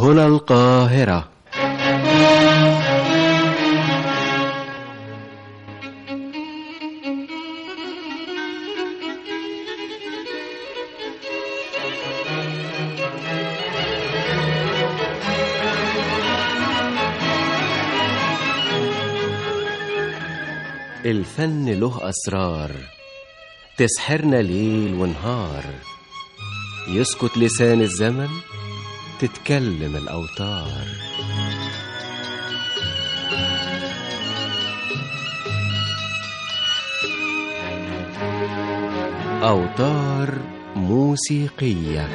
هنا القاهرة الفن له أسرار تسحرنا ليل ونهار يسكت لسان الزمن تتكلم الأوتار أوتار موسيقية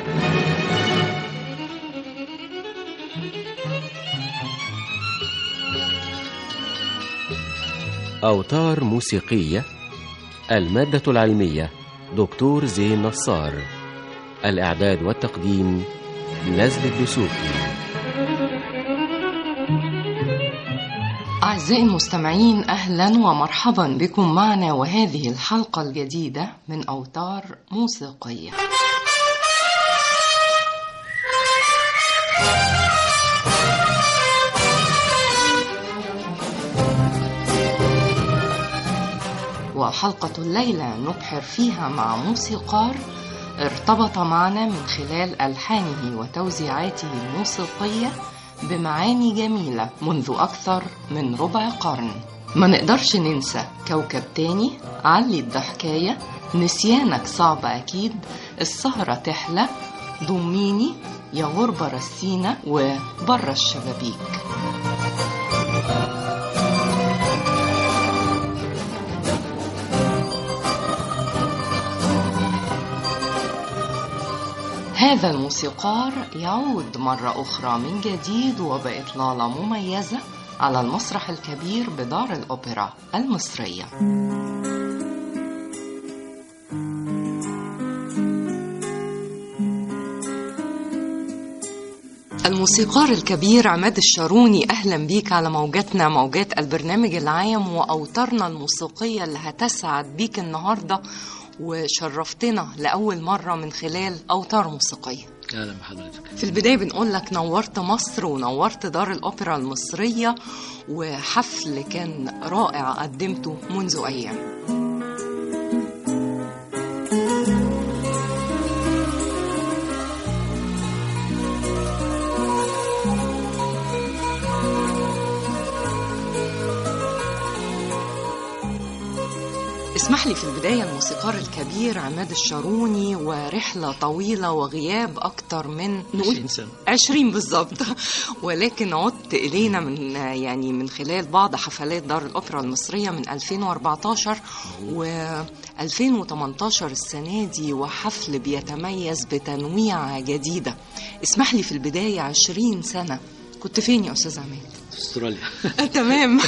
أوتار موسيقية المادة العلمية دكتور زين نصار الإعداد والتقديم نزل الدسوقي أعزائي المستمعين أهلا ومرحبا بكم معنا وهذه الحلقة الجديدة من أوتار موسيقية وحلقة الليلة نبحر فيها مع موسيقار ارتبط معنا من خلال ألحانه وتوزيعاته الموسيقية بمعاني جميلة منذ أكثر من ربع قرن ما نقدرش ننسى كوكب تاني علي الضحكاية نسيانك صعب أكيد السهرة تحلى ضميني يا غربة رسينا وبره الشبابيك هذا الموسيقار يعود مرة أخرى من جديد وبإطلالة مميزة على المسرح الكبير بدار الأوبرا المصرية الموسيقار الكبير عماد الشاروني أهلا بيك على موجاتنا موجات البرنامج العام وأوتارنا الموسيقية اللي هتسعد بيك النهاردة وشرفتنا لأول مرة من خلال أوتار موسيقية اهلا بحضرتك في البداية بنقول لك نورت مصر ونورت دار الأوبرا المصرية وحفل كان رائع قدمته منذ أيام اسمح لي في البداية الموسيقار الكبير عماد الشاروني ورحلة طويلة وغياب أكتر من 20 سنة. 20 بالظبط ولكن عدت إلينا من يعني من خلال بعض حفلات دار الأوبرا المصرية من 2014 و 2018 السنة دي وحفل بيتميز بتنويع جديدة اسمح لي في البداية 20 سنة كنت فين يا أستاذ عماد؟ في استراليا تمام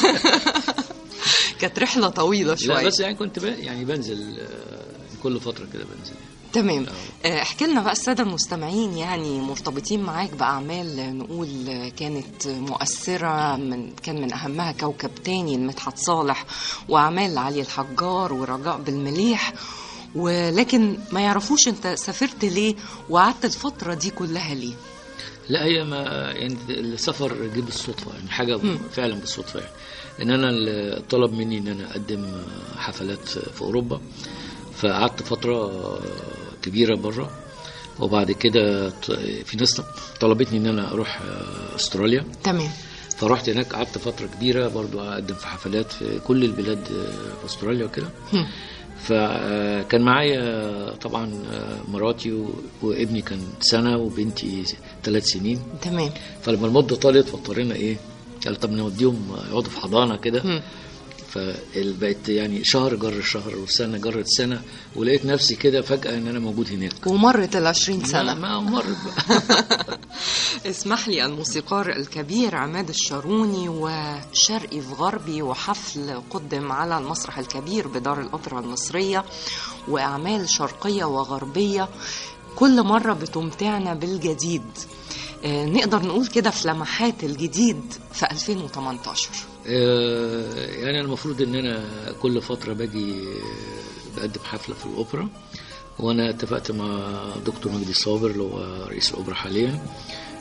كانت رحلة طويلة شوية لا بس يعني كنت ب... يعني بنزل آه، كل فتره كده بنزل تمام آه، احكي لنا بقى الساده المستمعين يعني مرتبطين معاك باعمال نقول آه، كانت مؤثره من كان من اهمها كوكب تاني لمدحت صالح واعمال علي الحجار ورجاء بالمليح ولكن ما يعرفوش انت سافرت ليه وقعدت الفتره دي كلها ليه لا هي ما يعني السفر جه بالصدفه يعني حاجه فعلا بالصدفه يعني ان انا اللي طلب مني ان انا اقدم حفلات في اوروبا فقعدت فتره كبيره بره وبعد كده ط- في ناس طلبتني ان انا اروح استراليا تمام فرحت هناك قعدت فتره كبيره برضو اقدم في حفلات في كل البلاد في استراليا وكده هم. فكان معايا طبعا مراتي و- وابني كان سنه وبنتي ثلاث سنين تمام فلما المده طالت فاضطرينا ايه قال طب نوديهم يقعدوا في حضانه كده هم. فبقت يعني شهر جر الشهر والسنه جرت سنه ولقيت نفسي كده فجاه ان انا موجود هناك ومرت ال 20 ما, سنه ما مرت بقى اسمح لي الموسيقار الكبير عماد الشاروني وشرقي في غربي وحفل قدم على المسرح الكبير بدار الأوبرا المصرية وأعمال شرقية وغربية كل مرة بتمتعنا بالجديد آه، نقدر نقول كده في لمحات الجديد في 2018 آه، يعني أنا المفروض ان انا كل فتره باجي آه، بقدم حفله في الاوبرا وانا اتفقت مع دكتور مجدي صابر اللي هو رئيس الاوبرا حاليا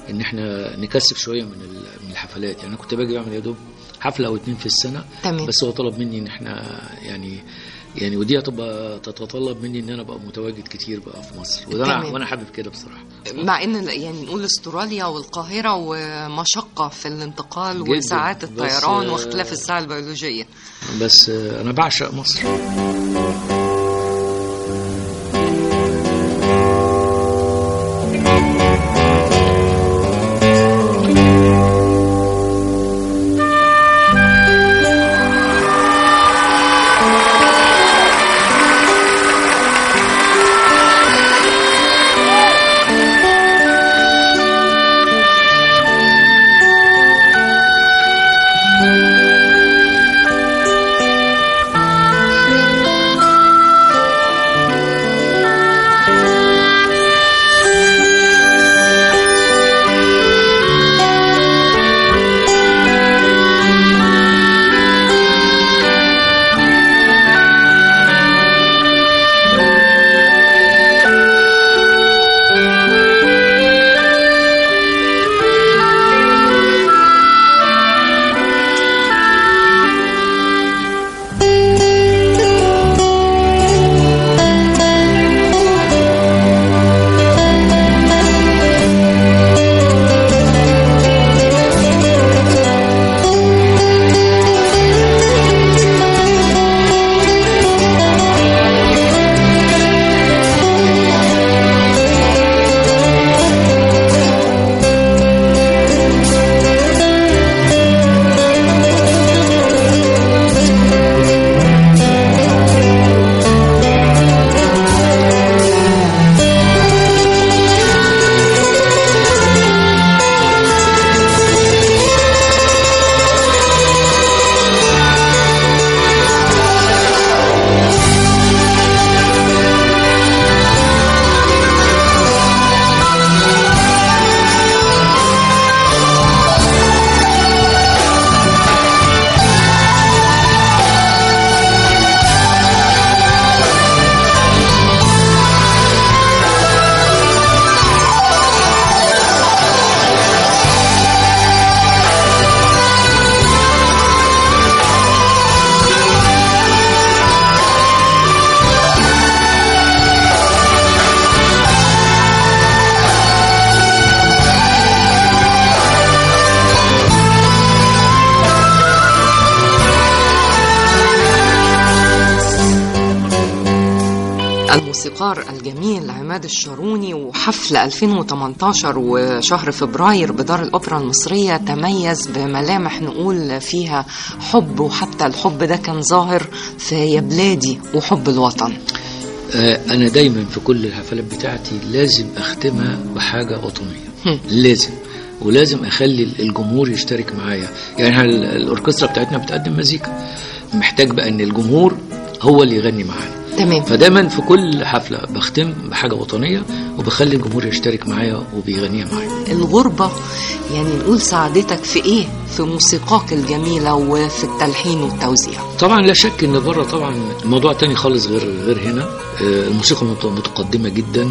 ان احنا نكثف شويه من ال- من الحفلات يعني انا كنت باجي بعمل يا دوب حفله او اتنين في السنه تمام. بس هو طلب مني ان احنا يعني يعني ودي هتبقى تتطلب مني ان انا ابقى متواجد كتير بقى في مصر وده انا تمام. وانا حابب كده بصراحه مع ان يعني نقول استراليا والقاهره ومشقه في الانتقال جداً. وساعات بس، الطيران آه، واختلاف الساعه البيولوجيه بس آه، انا بعشق مصر الموسيقار الجميل عماد الشاروني وحفل 2018 وشهر فبراير بدار الأوبرا المصرية تميز بملامح نقول فيها حب وحتى الحب ده كان ظاهر في يا بلادي وحب الوطن آه، انا دايما في كل الحفلات بتاعتي لازم اختمها بحاجه وطنيه هم. لازم ولازم اخلي الجمهور يشترك معايا يعني إحنا ال- الاوركسترا بتاعتنا بتقدم مزيكا محتاج بقى ان الجمهور هو اللي يغني معانا تمام فدايما في كل حفله بختم بحاجه وطنيه وبخلي الجمهور يشترك معايا وبيغنيها معايا الغربة يعني نقول ساعدتك في ايه في موسيقاك الجميلة وفي التلحين والتوزيع طبعا لا شك ان بره طبعا الموضوع تاني خالص غير غير هنا آه، الموسيقى مت- متقدمه جدا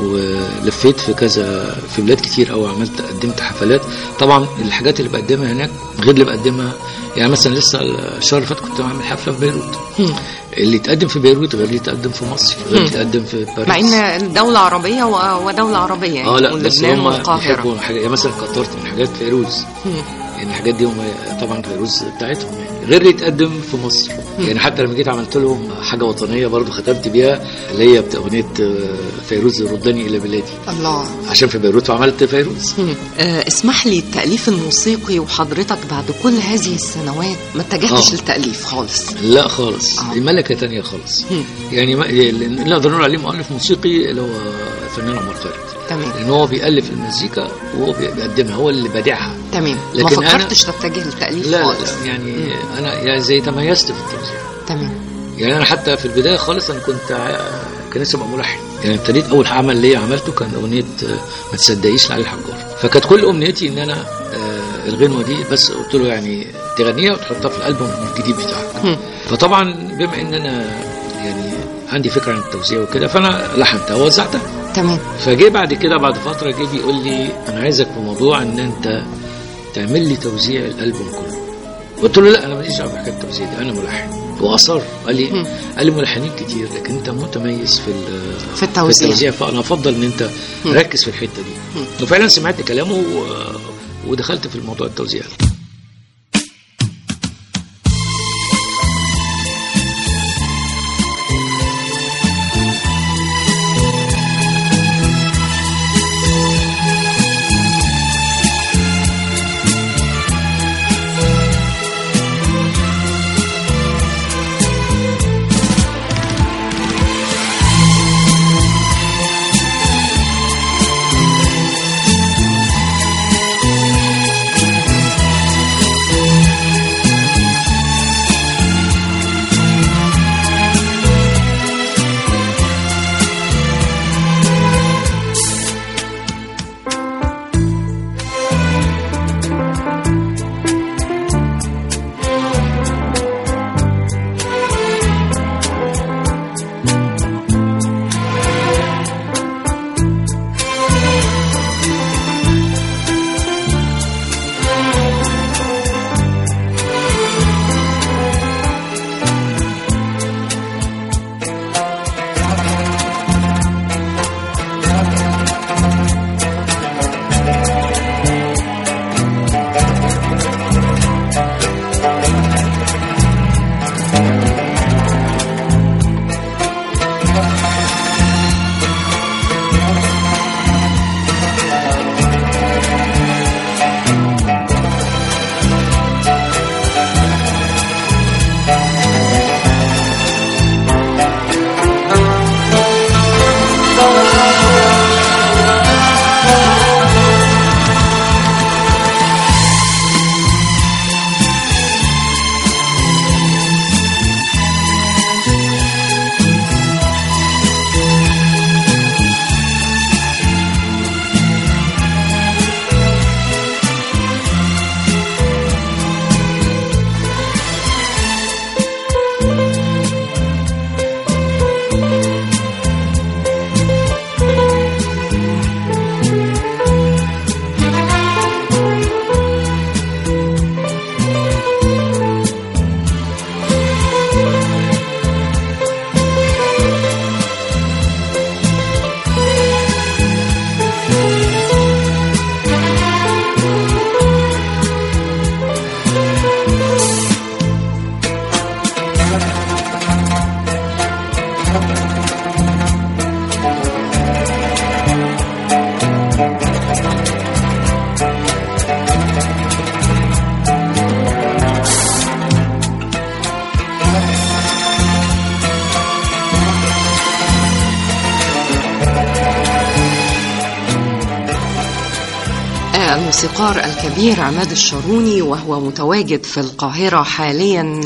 ولفيت في كذا في بلاد كتير قوي عملت قدمت حفلات طبعا الحاجات اللي بقدمها هناك غير اللي بقدمها يعني مثلا لسه الشهر اللي فات كنت بعمل حفله في بيروت هم. اللي يتقدم في بيروت غير اللي يتقدم في مصر غير اللي يتقدم في باريس مع ان الدولة عربية و- ودولة عربية يعني اه لا نقول بس لبنان هم والقاهرة بيحبوا حاجه يعني مثلا كترت من حاجات فيروز هم. يعني الحاجات دي هم طبعا فيروز بتاعتهم يعني غير اللي يتقدم في مصر يعني حتى لما جيت عملت لهم حاجه وطنيه برضو ختمت بيها اللي هي بتاع اغنيه آه، فيروز ردني الى بلادي الله عشان في بيروت فعملت فيروز هم. آه، اسمح لي التأليف الموسيقي وحضرتك بعد كل هذه السنوات ما اتجهتش آه. للتأليف خالص لا خالص آه. دي ملكه تانية خالص هم. يعني ما اللي نقدر نقول عليه مؤلف موسيقي اللي هو الفنان عمر خالد تمام لان هو بيالف المزيكا وهو بيقدمها هو اللي بادعها تمام ما لكن أنا- فكرتش تتجه للتأليف لا خالص لا يعني انا يعني زي تميزت في التوزيع تمام يعني انا حتى في البدايه خالص انا كنت ع- كان لسه بقى ملحن يعني ابتديت اول عمل ليا عملته كان اغنيه آه، ما تصدقيش لعلي الحجار فكانت كل امنيتي ان انا آه، الغنوه دي بس قلت له يعني تغنيها وتحطها في الالبوم الجديد بتاعك هم. فطبعا بما ان انا يعني عندي فكره عن التوزيع وكده فانا لحنتها ووزعتها تمام فجه بعد كده بعد فتره جه بيقول لي انا عايزك في موضوع ان انت تعمل لي توزيع الالبوم كله قلت له لا انا ماليش دعوه بحكايه التوزيع دي انا ملحن واصر قال لي مم. قال لي ملحنين كتير لكن انت متميز في ال- في التوزيع. في التوزيع فانا افضل ان انت ركز في الحته دي وفعلا سمعت كلامه و- ودخلت في الموضوع التوزيع الموسيقار الكبير عماد الشاروني وهو متواجد في القاهرة حاليا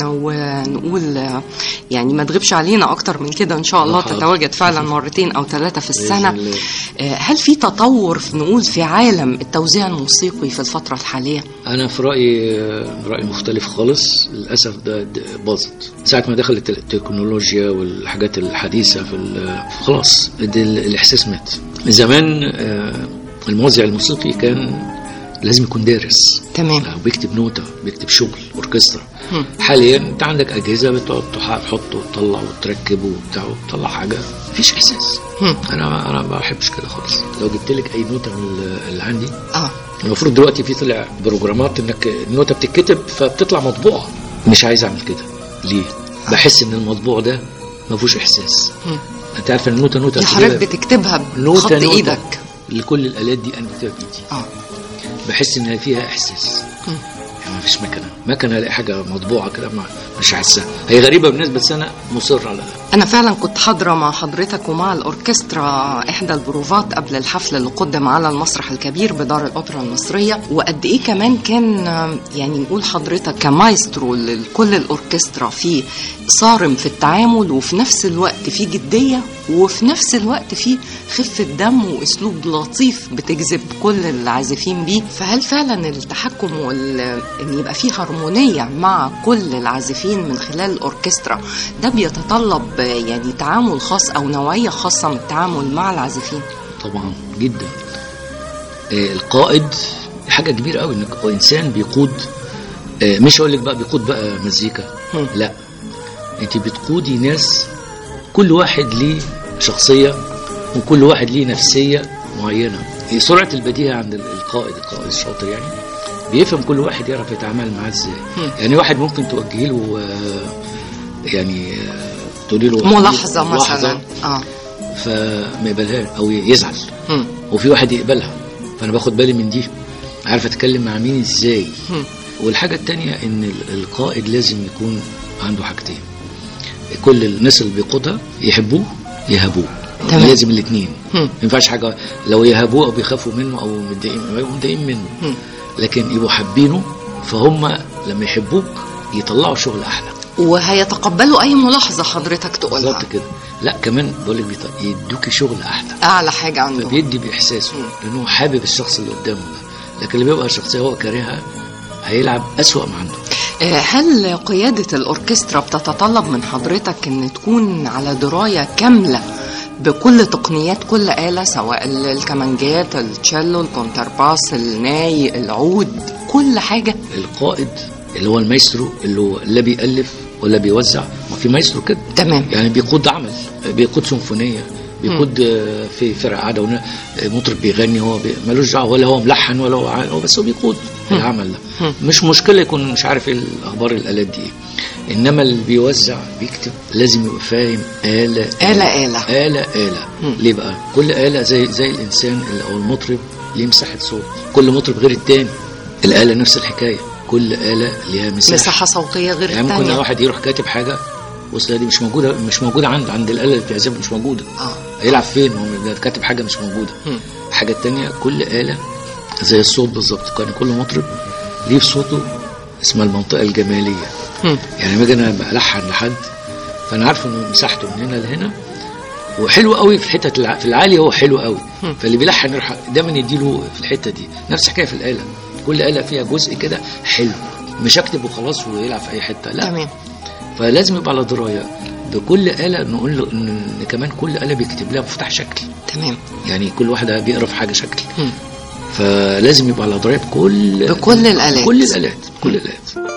ونقول آه، يعني ما تغيبش علينا أكتر من كده إن شاء الله حاضر. تتواجد فعلا مرتين أو ثلاثة في السنة بإذن الله. آه، هل في تطور في نقول في عالم التوزيع الموسيقي في الفترة الحالية؟ انا في رايي راي مختلف خالص للاسف ده, ده باظت ساعه ما دخلت التكنولوجيا والحاجات الحديثه في ال- خلاص ده ال- الاحساس مات زمان آه، الموزع الموسيقي كان لازم يكون دارس تمام او بيكتب نوتة بيكتب شغل اوركسترا هم. حاليا انت عندك اجهزه بتقعد تح- تحط وتطلع وتركب وبتاع وتطلع حاجه مفيش احساس هم. انا انا ما بحبش كده خالص لو جبت لك اي نوتة من ال- اللي عندي اه المفروض دلوقتي في طلع بروجرامات انك النوتة بتتكتب فبتطلع مطبوعة مش عايز اعمل كده ليه؟ بحس ان المطبوع ده ما فيهوش احساس هم. انت عارف ان النوتة نوتة دي حضرتك بتجيبها- بتكتبها بخط نوتة نوتة إيدك لكل الالات دي انا بكتبها بايدي اه بحس ان فيها احساس هم. يعني ما فيش مكنه مكنه الاقي حاجه مطبوعه كده ما- مش حاسها هي غريبه بالنسبه بس انا مصر على ده أنا فعلا كنت حاضرة مع حضرتك ومع الأوركسترا إحدى البروفات قبل الحفل اللي قدم على المسرح الكبير بدار الأوبرا المصرية وقد إيه كمان كان آم، يعني نقول حضرتك كمايسترو لكل الأوركسترا في صارم في التعامل وفي نفس الوقت في جدية وفي نفس الوقت في خفة دم وأسلوب لطيف بتجذب كل العازفين بيه فهل فعلا التحكم وال... إن يبقى فيه هارمونية مع كل العازفين من خلال الأوركسترا ده بيتطلب يعني تعامل خاص او نوعيه خاصه من التعامل مع العازفين طبعا جدا آه، القائد حاجه كبيره قوي انك انسان بيقود آه، مش هقول لك بقى بيقود بقى مزيكا هم. لا انت بتقودي ناس كل واحد ليه شخصيه وكل واحد ليه نفسيه معينه هي سرعه البديهه عند ال- القائد القائد الشاطر يعني بيفهم كل واحد يعرف يتعامل معاه ازاي هم. يعني واحد ممكن توجهي له آه، يعني آه، تقولي له ملاحظه مثلا اه فما يقبلهاش او يزعل هم. وفي واحد يقبلها فانا باخد بالي من دي عارف اتكلم مع مين ازاي هم. والحاجه التانية ان ال- القائد لازم يكون عنده حاجتين كل الناس اللي بيقودها يحبوه يهابوه تمام. لازم الاثنين هم. ما ينفعش حاجه لو يهابوه او بيخافوا منه او متضايقين يبقوا متضايقين منه هم. لكن يبقوا حابينه فهم لما يحبوك يطلعوا شغل احلى وهيتقبلوا اي ملاحظه حضرتك تقولها بالظبط كده لا كمان بقول لك بيط- يدوكي شغل احلى اعلى حاجه عندهم فبيدي باحساسه لانه حابب الشخص اللي قدامه ده لكن اللي بيبقى شخصيه هو كارهها هيلعب اسوأ ما عنده آه، هل قيادة الأوركسترا بتتطلب من حضرتك أن تكون على دراية كاملة بكل تقنيات كل آلة سواء ال- الكمانجات التشيلو الكونترباس الناي العود كل حاجة القائد اللي هو المايسترو اللي هو لا بيألف ولا بيوزع ما في مايسترو كده تمام يعني بيقود عمل بيقود سيمفونيه بيقود آه، في فرقه قاعده ونا- آه، مطرب بيغني هو بي- ملوش دعوه ولا هو ملحن ولا هو ع- هو بس هو بيقود العمل ده مش مشكله يكون مش عارف ايه الاخبار الالات دي ايه انما اللي بيوزع بيكتب لازم يبقى فاهم آلة آلة آلة. آلة آلة ليه بقى؟ كل آلة زي زي الإنسان اللي- أو المطرب ليه مساحة صوت كل مطرب غير التاني الآلة نفس الحكاية كل آلة ليها مساحة مساحة صوتية غير يعني ممكن الثانية واحد يروح كاتب حاجه وصل دي مش موجوده مش موجوده عند عند الاله اللي بتعزف مش موجوده آه. هيلعب فين هو ده كاتب حاجه مش موجوده هم. الحاجه التانية كل اله زي الصوت بالظبط كان كل مطرب ليه في صوته اسمها المنطقه الجماليه هم. يعني لما اجي انا بلحن لحد فانا عارف ان مساحته من هنا لهنا وحلو قوي في الحته الع- في العالي هو حلو قوي فاللي بيلحن يروح دايما يديله في الحته دي نفس الحكايه في الاله كل اله فيها جزء كده حلو مش اكتب وخلاص ويلعب في اي حته لا تمام فلازم يبقى على درايه بكل آلة نقول له إن إن كمان كل آلة بيكتب لها مفتاح شكل تمام يعني كل واحدة بيقرا في حاجة شكل هم. فلازم يبقى على درايه بكل بكل الآلات. كل الآلات كل الآلات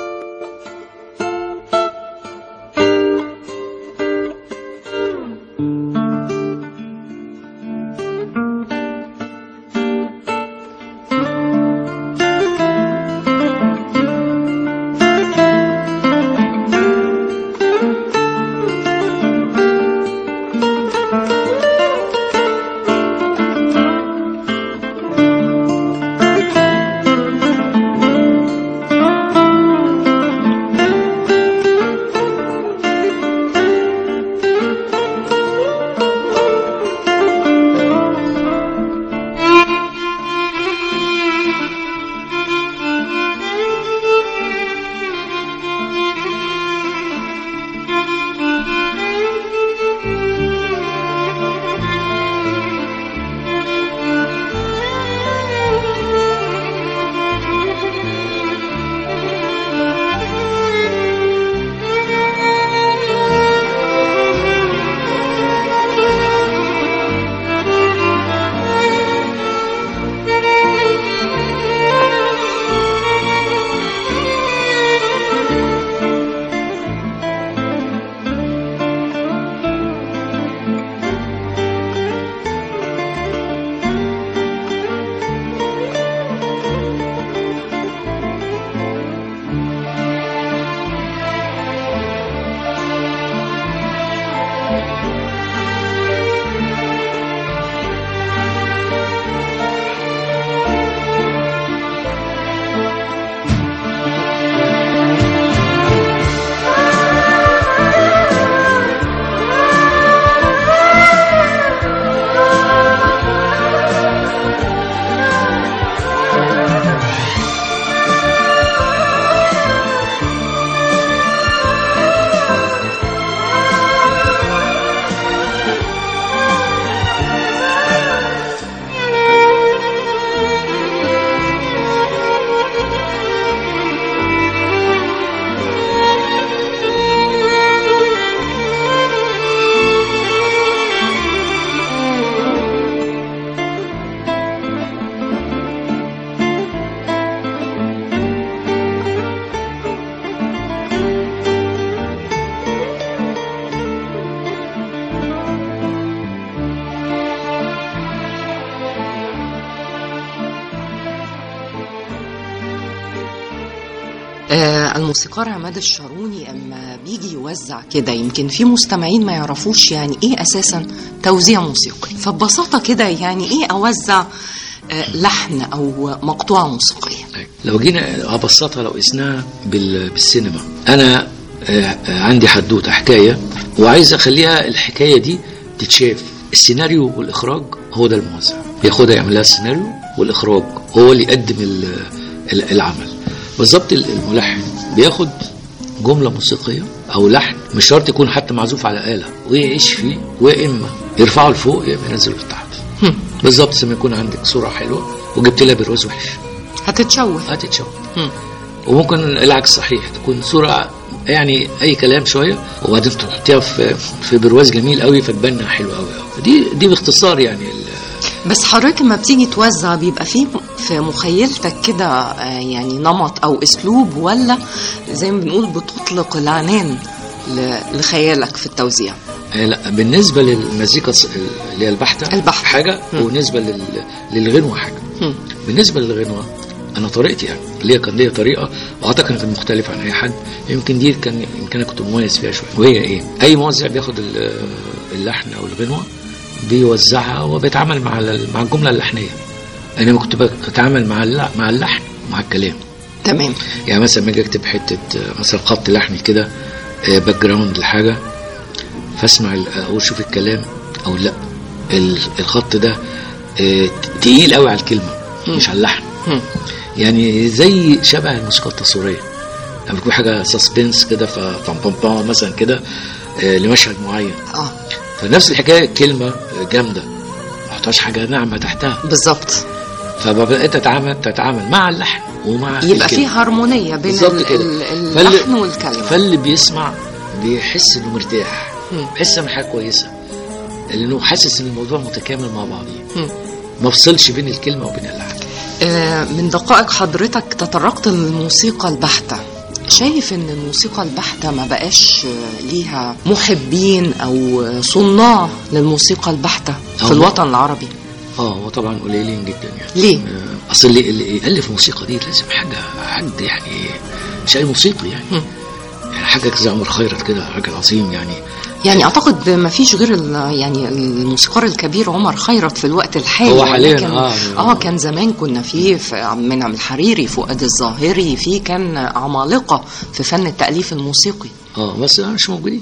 آه الموسيقار عماد الشاروني اما بيجي يوزع كده يمكن في مستمعين ما يعرفوش يعني ايه اساسا توزيع موسيقي فببساطه كده يعني ايه اوزع آه لحن او مقطوعه موسيقيه لو جينا ابسطها لو قسناها بال- بالسينما انا آه، آه، عندي حدوته حكايه وعايز اخليها الحكايه دي تتشاف السيناريو والاخراج هو ده الموزع بياخدها يعمل لها السيناريو والاخراج هو اللي يقدم ال- ال- العمل بالظبط ال- الملحن بياخد جمله موسيقيه او لحن مش شرط يكون حتى معزوف على اله ويعيش فيه ويا اما يرفعه لفوق يا اما ينزله لتحت بالظبط زي ما يكون عندك صوره حلوه وجبت لها برواز وحش هتتشوه هتتشوه مم. وممكن العكس صحيح تكون صورة يعني أي كلام شوية وبعدين تحطيها في في برواز جميل قوي فتبان حلو قوي قوي دي دي باختصار يعني ال- بس حضرتك لما بتيجي توزع بيبقى فيه في مخيلتك كده آه، يعني نمط او اسلوب ولا زي ما بنقول بتطلق العنان ل- لخيالك في التوزيع آه، لا بالنسبة للمزيكا الص- اللي هي البحتة البحتة. حاجة مم. وبالنسبة لل- للغنوة حاجة مم. بالنسبة للغنوة أنا طريقتي يعني ليا كان ليا طريقة وأعتقد كانت مختلفة عن أي حد يمكن دي كان يمكن أنا كنت مميز فيها شوية وهي إيه؟ أي موزع بياخد ال- اللحن أو الغنوة بيوزعها وبيتعامل مع ال- مع الجملة اللحنية أنا ما كنت بتعامل مع الل- مع اللحن ومع الكلام تمام يعني مثلا لما اجي اكتب حته آه، مثلا خط لحني كده باك جراوند لحاجه فاسمع ال- او اشوف الكلام او لا ال- الخط ده آه، تقيل قوي على الكلمه مش على اللحن مم. يعني زي شبه الموسيقى التصويريه لما بيكون حاجه سسبنس كده فبام بام بام مثلا كده آه، لمشهد معين اه فنفس الحكايه كلمه آه، جامده ما احطهاش حاجه ناعمه تحتها بالظبط فبقيت تتعامل تتعامل مع اللحن ومع يبقى الكلمة. في هارمونيه بين بالظبط ال- كده. ال- فاللي- اللحن والكلمه فاللي بيسمع بيحس انه مرتاح مم. بيحس ان حاجه كويسه لانه حاسس ان الموضوع متكامل مع بعضيه مم. ما فصلش بين الكلمه وبين اللحن آه، من دقائق حضرتك تطرقت للموسيقى البحتة شايف ان الموسيقى البحتة ما بقاش آه، ليها محبين او آه، صناع للموسيقى البحتة في أو- الوطن العربي اه هو طبعا قليلين جدا يعني ليه؟ آه، اصل اللي, اللي يالف موسيقى دي لازم حاجه حد يعني مش اي موسيقي يعني مم. يعني حاجه زي عمر خيرت كده راجل عظيم يعني يعني اعتقد ما فيش غير ال- يعني الموسيقار الكبير عمر خيرت في الوقت الحالي هو حالياً، ولكن- آه. اه كان زمان كنا في في منعم الحريري فؤاد الظاهري في كان عمالقه في فن التاليف الموسيقي اه بس مش موجودين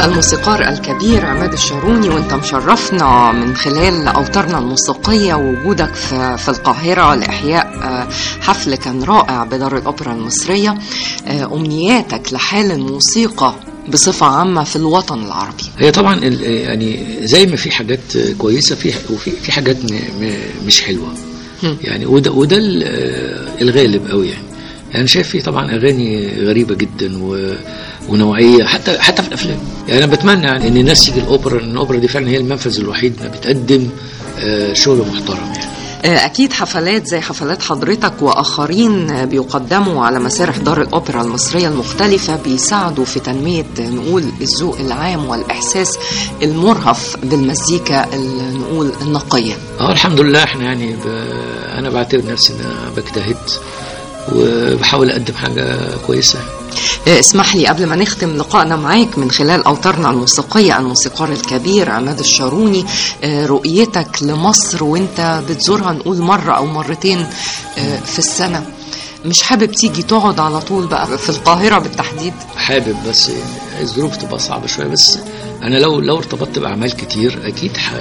الموسيقار الكبير عماد الشاروني وانت مشرفنا من خلال اوتارنا الموسيقيه ووجودك في, في القاهره لاحياء آه، حفل كان رائع بدار الاوبرا المصريه آه، امنياتك لحال الموسيقى بصفه عامه في الوطن العربي هي طبعا ال- يعني زي ما في حاجات كويسه في وفي في حاجات م- م- مش حلوه هم. يعني وده وده ال- الغالب قوي يعني يعني شايف في طبعا اغاني غريبه جدا و ونوعيه حتى حتى في الافلام يعني انا بتمنى يعني ان الناس تيجي الاوبرا لان الاوبرا دي فعلا هي المنفذ الوحيد اللي بتقدم آه، شغل محترم يعني آه، أكيد حفلات زي حفلات حضرتك وآخرين آه، بيقدموا على مسارح دار الأوبرا المصرية المختلفة بيساعدوا في تنمية آه، نقول الذوق العام والإحساس المرهف بالمزيكا ال- نقول النقية اه الحمد لله احنا يعني ب... انا بعتبر نفسي ان انا بجتهد وبحاول اقدم حاجه كويسه آه، اسمح لي قبل ما نختم لقائنا معاك من خلال أوتارنا الموسيقية الموسيقار الكبير عماد الشاروني آه، رؤيتك لمصر وانت بتزورها نقول مرة أو مرتين آه، في السنة مش حابب تيجي تقعد على طول بقى في القاهرة بالتحديد حابب بس الظروف تبقى صعبه شويه بس انا لو لو ارتبطت باعمال كتير اكيد ح...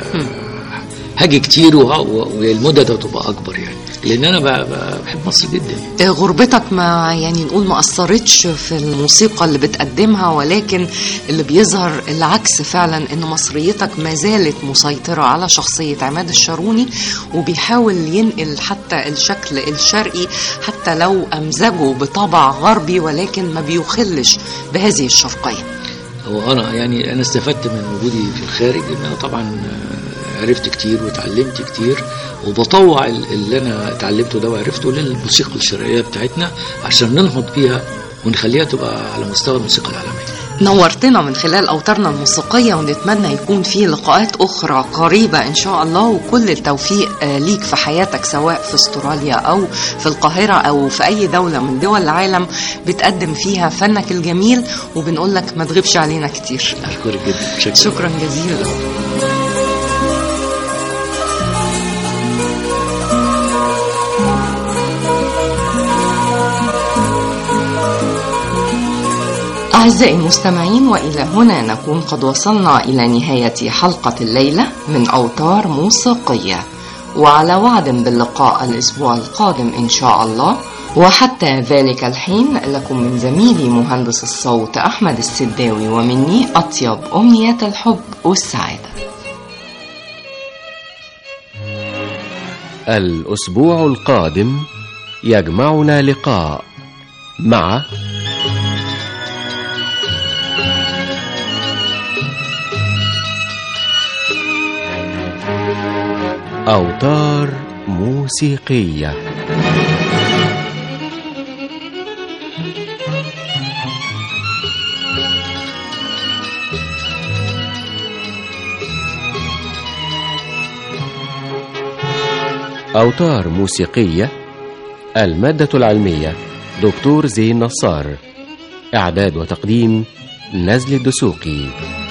هاجي كتير وه... والمده ده تبقى اكبر يعني لان انا ب... ب- بحب مصر جدا آه، غربتك ما يعني نقول ما أثرتش في الموسيقى اللي بتقدمها ولكن اللي بيظهر العكس فعلا إن مصريتك ما زالت مسيطرة على شخصية عماد الشاروني وبيحاول ينقل حتى الشكل الشرقي حتى لو أمزجه بطبع غربي ولكن ما بيخلش بهذه الشرقية هو انا يعني انا استفدت من وجودي في الخارج ان انا طبعا آه، عرفت كتير وتعلمت كتير وبطوع ال- اللي انا اتعلمته ده وعرفته للموسيقى الشرقيه بتاعتنا عشان ننهض بيها ونخليها تبقى على مستوى الموسيقى العالميه نورتنا من خلال أوتارنا الموسيقية ونتمنى يكون في لقاءات أخرى قريبة إن شاء الله وكل التوفيق آه، ليك في حياتك سواء في استراليا أو في القاهرة أو في أي دولة من دول العالم بتقدم فيها فنك الجميل وبنقول لك ما تغيبش علينا كتير اشكرك جدا شكرا شكرا جزيلا أعزائي المستمعين وإلى هنا نكون قد وصلنا إلى نهاية حلقة الليلة من أوتار موسيقية وعلى وعد باللقاء الأسبوع القادم إن شاء الله وحتى ذلك الحين لكم من زميلي مهندس الصوت أحمد السداوي ومني أطيب أمنيات الحب والسعادة الأسبوع القادم يجمعنا لقاء مع أوتار موسيقية أوتار موسيقية المادة العلمية دكتور زين نصار إعداد وتقديم نزل الدسوقي